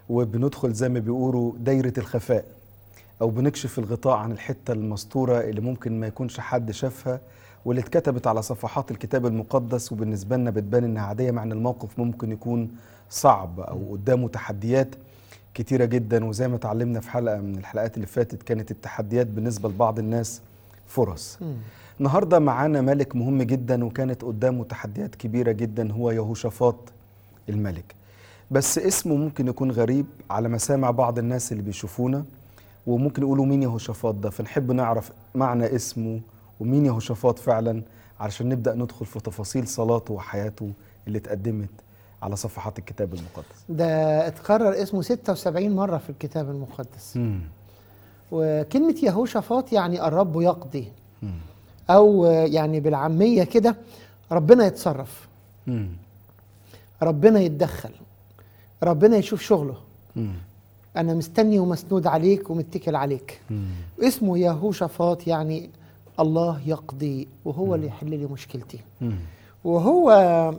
وبندخل زي ما بيقولوا دايرة الخفاء أو بنكشف الغطاء عن الحتة المستورة اللي ممكن ما يكونش حد شافها واللي اتكتبت على صفحات الكتاب المقدس وبالنسبة لنا بتبان إنها عادية مع إن الموقف ممكن يكون صعب أو قدامه تحديات كتيرة جدا وزي ما اتعلمنا في حلقة من الحلقات اللي فاتت كانت التحديات بالنسبة لبعض الناس فرص النهارده معانا ملك مهم جدا وكانت قدامه تحديات كبيره جدا هو يهوشافاط الملك بس اسمه ممكن يكون غريب على مسامع بعض الناس اللي بيشوفونا وممكن يقولوا مين يهوشافاط ده فنحب نعرف معنى اسمه ومين يهوشافاط فعلا علشان نبدا ندخل في تفاصيل صلاته وحياته اللي اتقدمت على صفحات الكتاب المقدس ده اتكرر اسمه 76 مرة في الكتاب المقدس وكلمة يهوشافاط يعني الرب يقضي أو يعني بالعامية كده ربنا يتصرف مم. ربنا يتدخل ربنا يشوف شغله مم. أنا مستني ومسنود عليك ومتكل عليك مم. اسمه يهوشافاط يعني الله يقضي وهو اللي يحل لي مشكلتي مم. وهو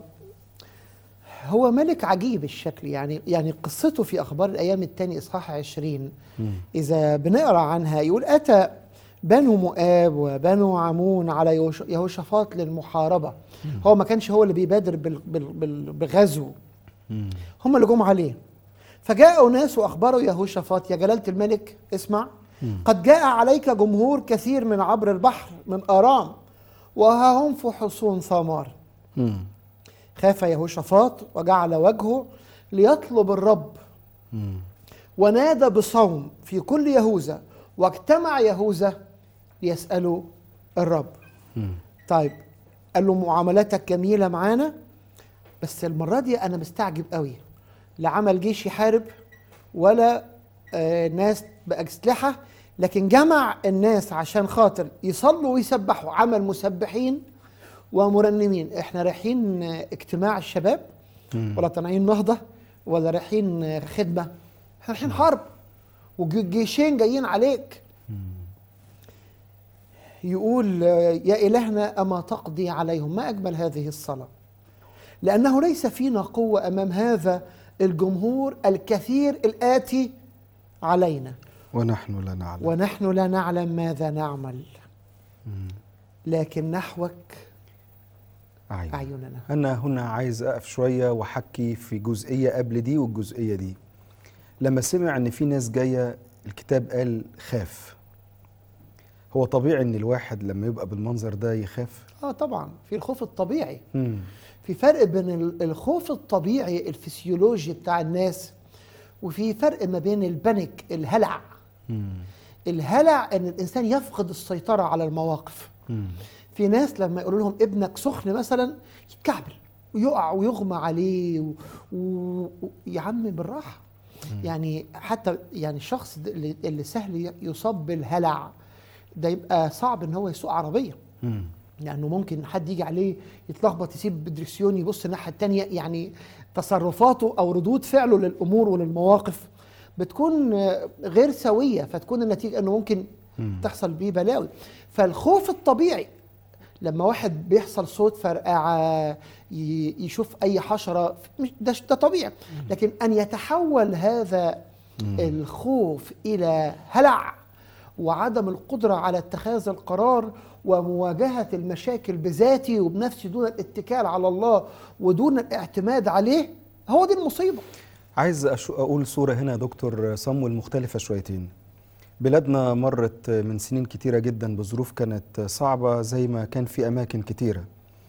هو ملك عجيب الشكل يعني يعني قصته في اخبار الايام الثاني اصحاح 20 مم. اذا بنقرا عنها يقول اتى بنو مؤاب وبنو عمون على يهوش- يهوشافاط للمحاربه هو ما كانش هو اللي بيبادر بال- بال- بال- بغزو مم. هم اللي جم عليه فجاءوا ناس واخبروا يهوشافاط يا جلاله الملك اسمع قد جاء عليك جمهور كثير من عبر البحر من ارام وها هم في حصون ثمار مم. خاف يهوشافاط وجعل وجهه ليطلب الرب مم. ونادى بصوم في كل يهوذا واجتمع يهوذا ليسألوا الرب مم. طيب قال له معاملاتك جميلة معانا بس المرة دي أنا مستعجب قوي لا عمل جيش يحارب ولا آه ناس بأسلحة لكن جمع الناس عشان خاطر يصلوا ويسبحوا عمل مسبحين ومرنمين احنا رايحين آه، اجتماع الشباب ولا طالعين نهضة ولا رايحين آه، خدمة احنا رايحين حرب وجيشين جايين عليك يقول آه، يا إلهنا أما تقضي عليهم ما أجمل هذه الصلاة لأنه ليس فينا قوة أمام هذا الجمهور الكثير الآتي علينا ونحن لا نعلم ونحن لا نعلم ماذا نعمل لكن نحوك أعين. أعيننا أنا هنا عايز أقف شوية وأحكي في جزئية قبل دي والجزئية دي لما سمع إن في ناس جاية الكتاب قال خاف هو طبيعي إن الواحد لما يبقى بالمنظر ده يخاف آه طبعا في الخوف الطبيعي مم. في فرق بين ال- الخوف الطبيعي الفسيولوجي بتاع الناس وفي فرق ما بين البانيك الهلع مم. الهلع ان الانسان يفقد السيطره على المواقف مم. في ناس لما يقولوا لهم ابنك سخن مثلا يتكعبل ويقع ويغمى عليه و... و... و... يا عم بالراحه يعني حتى يعني الشخص ده اللي, اللي سهل يصاب بالهلع ده يبقى صعب ان هو يسوق عربيه مم. لانه ممكن حد يجي عليه يتلخبط يسيب الدركسيون يبص الناحيه الثانيه يعني تصرفاته او ردود فعله للامور وللمواقف بتكون آه، غير سويه فتكون النتيجه انه ممكن تحصل بيه بلاوي فالخوف الطبيعي لما واحد بيحصل صوت فرقعه ي- يشوف اي حشره مش- ده ده طبيعي لكن ان يتحول هذا الخوف الى هلع وعدم القدرة على اتخاذ القرار ومواجهة المشاكل بذاتي وبنفسي دون الاتكال على الله ودون الاعتماد عليه هو دي المصيبة عايز أشو أقول صورة هنا يا دكتور صمويل مختلفة شويتين بلادنا مرت من سنين كتيرة جدا بظروف كانت صعبة زي ما كان في أماكن كتيرة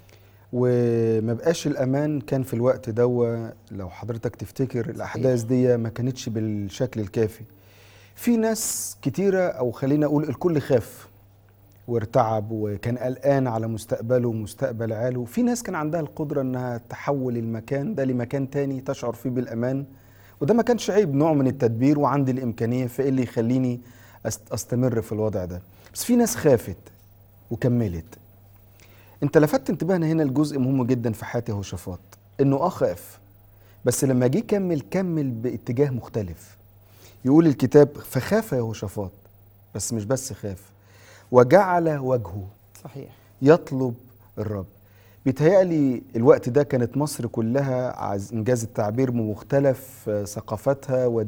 وما بقاش الأمان كان في الوقت دوا لو حضرتك تفتكر الأحداث دي ما كانتش بالشكل الكافي في ناس كتيرة أو خلينا أقول الكل خاف وارتعب وكان قلقان على مستقبله ومستقبل عياله في ناس كان عندها القدرة انها تحول المكان ده لمكان تاني تشعر فيه بالامان وده ما كانش عيب نوع من التدبير وعندي الامكانية فايه اللي يخليني أست- استمر في الوضع ده بس في ناس خافت وكملت انت لفتت انتباهنا هنا لجزء مهم جدا في حياة يهوشافاط انه اه خاف بس لما جه كمل كمل باتجاه مختلف يقول الكتاب فخاف يهوشافاط بس مش بس خاف وجعل وجهه صحيح يطلب الرب بيتهيألي الوقت ده كانت مصر كلها عايز انجاز التعبير بمختلف آه، ثقافاتها